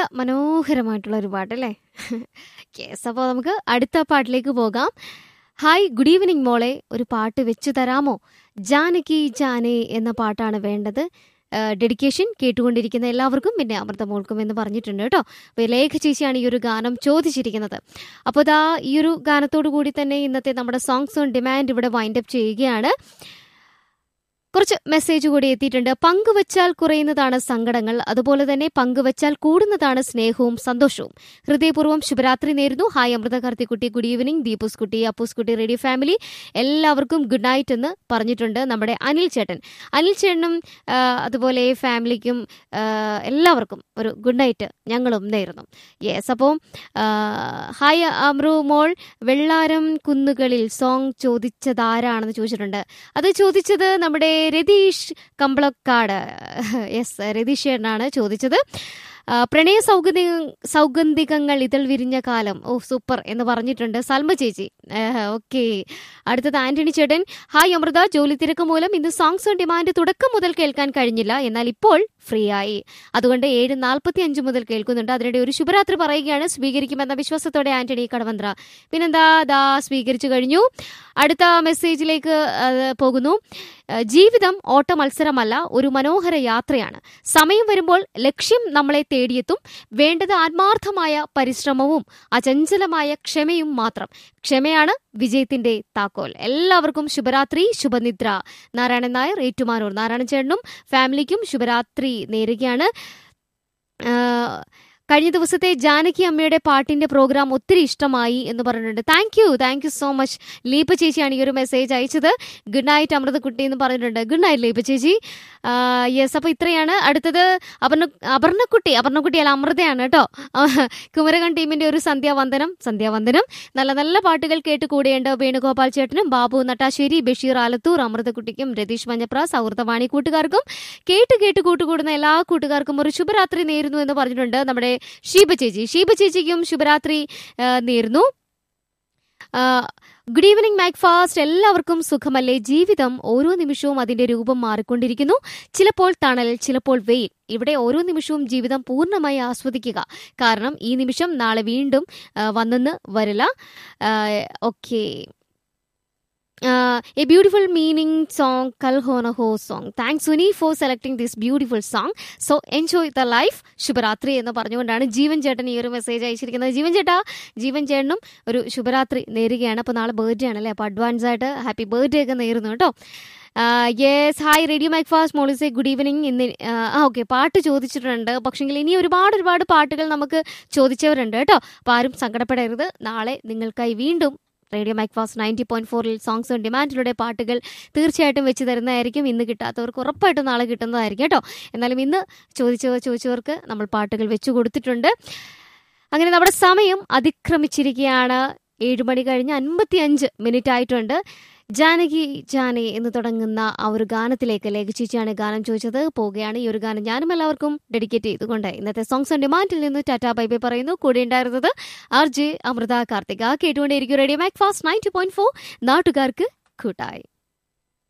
മനോഹരമായിട്ടുള്ള ഒരു പാട്ട് അല്ലേ യെസ് അപ്പോൾ നമുക്ക് അടുത്ത പാട്ടിലേക്ക് പോകാം ഹായ് ഗുഡ് ഈവനിങ് മോളെ ഒരു പാട്ട് വെച്ചു തരാമോ ജാനകി ജാനെ എന്ന പാട്ടാണ് വേണ്ടത് ഡെഡിക്കേഷൻ കേട്ടുകൊണ്ടിരിക്കുന്ന എല്ലാവർക്കും പിന്നെ അമൃത മോൾക്കും എന്ന് പറഞ്ഞിട്ടുണ്ട് കേട്ടോ അപ്പോൾ ലേഖ ചേച്ചിയാണ് ഈ ഒരു ഗാനം ചോദിച്ചിരിക്കുന്നത് അപ്പോൾ ഇതാ ഈ ഒരു ഗാനത്തോടു കൂടി തന്നെ ഇന്നത്തെ നമ്മുടെ സോങ്സ് ഓൺ ഡിമാൻഡ് ഇവിടെ വൈൻഡ് അപ്പ് ചെയ്യുകയാണ് കുറച്ച് മെസ്സേജ് കൂടി എത്തിയിട്ടുണ്ട് പങ്കുവച്ചാൽ കുറയുന്നതാണ് സങ്കടങ്ങൾ അതുപോലെ തന്നെ പങ്കുവച്ചാൽ കൂടുന്നതാണ് സ്നേഹവും സന്തോഷവും ഹൃദയപൂർവ്വം ശുഭരാത്രി നേരുന്നു ഹായ് അമൃത കാർത്തിക്കുട്ടി ഗുഡ് ഈവനിങ് ദീപൂസ് കുട്ടി അപ്പൂസ് കുട്ടി റേഡിയോ ഫാമിലി എല്ലാവർക്കും ഗുഡ് നൈറ്റ് എന്ന് പറഞ്ഞിട്ടുണ്ട് നമ്മുടെ അനിൽ ചേട്ടൻ അനിൽ ചേട്ടനും ആ, അതുപോലെ ഫാമിലിക്കും ആ, എല്ലാവർക്കും ഒരു ഗുഡ് നൈറ്റ് ഞങ്ങളും നേരുന്നു യെസ് അപ്പോൾ ഹായ് അമ്രു മോൾ വെള്ളാരം കുന്നുകളിൽ സോങ് ചോദിച്ചതാരാണെന്ന് ചോദിച്ചിട്ടുണ്ട് അത് ചോദിച്ചത് നമ്മുടെ രതീഷ് കമ്പളക്കാട് യെസ് രതീഷ് ചേട്ടനാണ് ചോദിച്ചത് ആ, പ്രണയ സൗഗന്ധിക സൗഗന്ധികങ്ങൾ ഇതൾ വിരിഞ്ഞ കാലം ഓ സൂപ്പർ എന്ന് പറഞ്ഞിട്ടുണ്ട് സൽമ ചേച്ചി ഓക്കെ അടുത്തത് ആന്റണി ചേട്ടൻ ഹായ് അമൃത ജോലി തിരക്ക് മൂലം ഇന്ന് സോങ്സ് ഓൺ ഡിമാൻഡ് തുടക്കം മുതൽ കേൾക്കാൻ കഴിഞ്ഞില്ല എന്നാൽ ഇപ്പോൾ ഫ്രീ ആയി അതുകൊണ്ട് ഏഴ് നാൽപ്പത്തി അഞ്ച് മുതൽ കേൾക്കുന്നുണ്ട് അതിനിടെ ഒരു ശുഭരാത്രി പറയുകയാണ് സ്വീകരിക്കുമെന്ന വിശ്വാസത്തോടെ ആന്റണി കടവന്ത്ര പിന്നെന്താ ദാ സ്വീകരിച്ചു കഴിഞ്ഞു അടുത്ത മെസ്സേജിലേക്ക് ആ, പോകുന്നു ആ, ജീവിതം ഓട്ട മത്സരമല്ല ഒരു മനോഹര യാത്രയാണ് സമയം വരുമ്പോൾ ലക്ഷ്യം നമ്മളെ തേടിയെത്തും വേണ്ടത് ആത്മാർത്ഥമായ പരിശ്രമവും അചഞ്ചലമായ ക്ഷമയും മാത്രം ക്ഷമയാണ് വിജയത്തിന്റെ താക്കോൽ എല്ലാവർക്കും ശുഭരാത്രി ശുഭനിദ്ര നാരായണൻ നായർ ഏറ്റുമാനൂർ നാരായണൻ ചേട്ടനും ഫാമിലിക്കും ശുഭരാത്രി നേരുകയാണ് ആ, കഴിഞ്ഞ ദിവസത്തെ ജാനകി അമ്മയുടെ പാട്ടിന്റെ പ്രോഗ്രാം ഒത്തിരി ഇഷ്ടമായി എന്ന് പറഞ്ഞിട്ടുണ്ട് thank you thank you so much Leepa ചേച്ചിയാണ് ഈ ഒരു മെസ്സേജ് അയച്ചത് ഗുഡ് നൈറ്റ് അമൃതക്കുട്ടി എന്ന് പറഞ്ഞിട്ടുണ്ട് ഗുഡ് നൈറ്റ് ലീപ ചേച്ചി യെസ് അപ്പോൾ ഇത്രയാണ് അടുത്തത് അപർണ അപർണക്കുട്ടി അപർണക്കുട്ടി അല്ല അമൃതയാണ് കേട്ടോ കുമരകം ടീമിന്റെ ഒരു സന്ധ്യാവന്ദനം സന്ധ്യാവന്ദനം നല്ല നല്ല പാട്ടുകൾ കേട്ട് കൂടെയുണ്ട് വേണുഗോപാൽ ചേട്ടനും ബാബു നട്ടാശ്ശേരി ബഷീർ ആലത്തൂർ അമൃതക്കുട്ടിക്കും രതീഷ് മഞ്ഞപ്ര സൗഹൃദവാണി കൂട്ടുകാർക്കും കേട്ട് കേട്ട് കൂട്ടുകൂടുന്ന എല്ലാ കൂട്ടുകാർക്കും ഒരു ശുഭരാത്രി നേരുന്നു എന്ന് പറഞ്ഞിട്ടുണ്ട് നമ്മുടെ ഷീബ ചേച്ചി ഷീബ ചേച്ചിക്കും ശുഭരാത്രി ആ, നേരുന്നു ആ, ഗുഡ് ഈവനിങ് മാക് ഫാസ്റ്റ് എല്ലാവർക്കും സുഖമല്ലേ ജീവിതം ഓരോ നിമിഷവും അതിന്റെ രൂപം മാറിക്കൊണ്ടിരിക്കുന്നു ചിലപ്പോൾ തണൽ ചിലപ്പോൾ വെയിൽ ഇവിടെ ഓരോ നിമിഷവും ജീവിതം പൂർണ്ണമായി ആസ്വദിക്കുക കാരണം ഈ നിമിഷം നാളെ വീണ്ടും ആ, വന്നെന്ന് വരില്ല okay a beautiful meaning song Kal Ho Na Ho song thanks Suni for selecting this beautiful song so enjoy the life ശുഭരാത്രി എന്ന് പറഞ്ഞുകൊണ്ടാണ് ജീവൻ ചേട്ടൻ ഈ ഒരു മെസ്സേജ് അയച്ചിരിക്കുന്നത് ജീവൻ ചേട്ടാ ജീവൻ ചേട്ടനും ഒരു ശുഭരാത്രി നേരുകയാണ് അപ്പോൾ നാളെ ബർത്ത്ഡേ ആണല്ലേ അപ്പോൾ അഡ്വാൻസ് ആയിട്ട് ഹാപ്പി ബർത്ത്ഡേ ഒക്കെ നേരുന്നു കേട്ടോ yes hi radio Macfast മോളിസെ ഗുഡ് ഈവനിങ് ഇന്ന് ആ ഓക്കെ പാട്ട് ചോദിച്ചിട്ടുണ്ട് പക്ഷെങ്കിൽ ഇനി ഒരുപാട് ഒരുപാട് പാട്ടുകൾ നമുക്ക് ചോദിച്ചവരുണ്ട് കേട്ടോ അപ്പോൾ ആരും സങ്കടപ്പെടരുത് നാളെ നിങ്ങൾക്കായി വീണ്ടും radio Macfast ninety point ഫോറിൽ സോങ്സ് ഓൺ ഡിമാൻഡിലൂടെ പാട്ടുകൾ തീർച്ചയായിട്ടും വെച്ച് തരുന്നതായിരിക്കും ഇന്ന് കിട്ടാത്തവർക്ക് ഉറപ്പായിട്ടും നാളെ കിട്ടുന്നതായിരിക്കും കേട്ടോ എന്നാലും ഇന്ന് ചോദിച്ചവർ ചോദിച്ചവർക്ക് നമ്മൾ പാട്ടുകൾ വെച്ചു കൊടുത്തിട്ടുണ്ട് അങ്ങനെ നമ്മുടെ സമയം അതിക്രമിച്ചിരിക്കുകയാണ് ഏഴ് മണി കഴിഞ്ഞ് അൻപത്തി അഞ്ച് മിനിറ്റ് ആയിട്ടുണ്ട് ജാനകി ജാനെ എന്ന് തുടങ്ങുന്ന ആ ഒരു ഗാനത്തിലേക്ക് ലേഖിച്ചിച്ചാണ് ഗാനം ചോദിച്ചത് പോവുകയാണ് ഈ ഒരു ഗാനം ഞാനും എല്ലാവർക്കും ഡെഡിക്കേറ്റ് ചെയ്തുകൊണ്ട് ഇന്നത്തെ സോങ്സ് ഓൺ ഡിമാൻഡിൽ നിന്ന് ടാറ്റാ ബൈ ബൈ പറയുന്നു കൂടെ ഉണ്ടായിരുന്നത് ആർ ജെ അമൃത കാർത്തിക കേട്ടുകൊണ്ടേയിരിക്കും radio Macfast ninety point four നാട്ടുകാർക്ക് കൂട്ടായി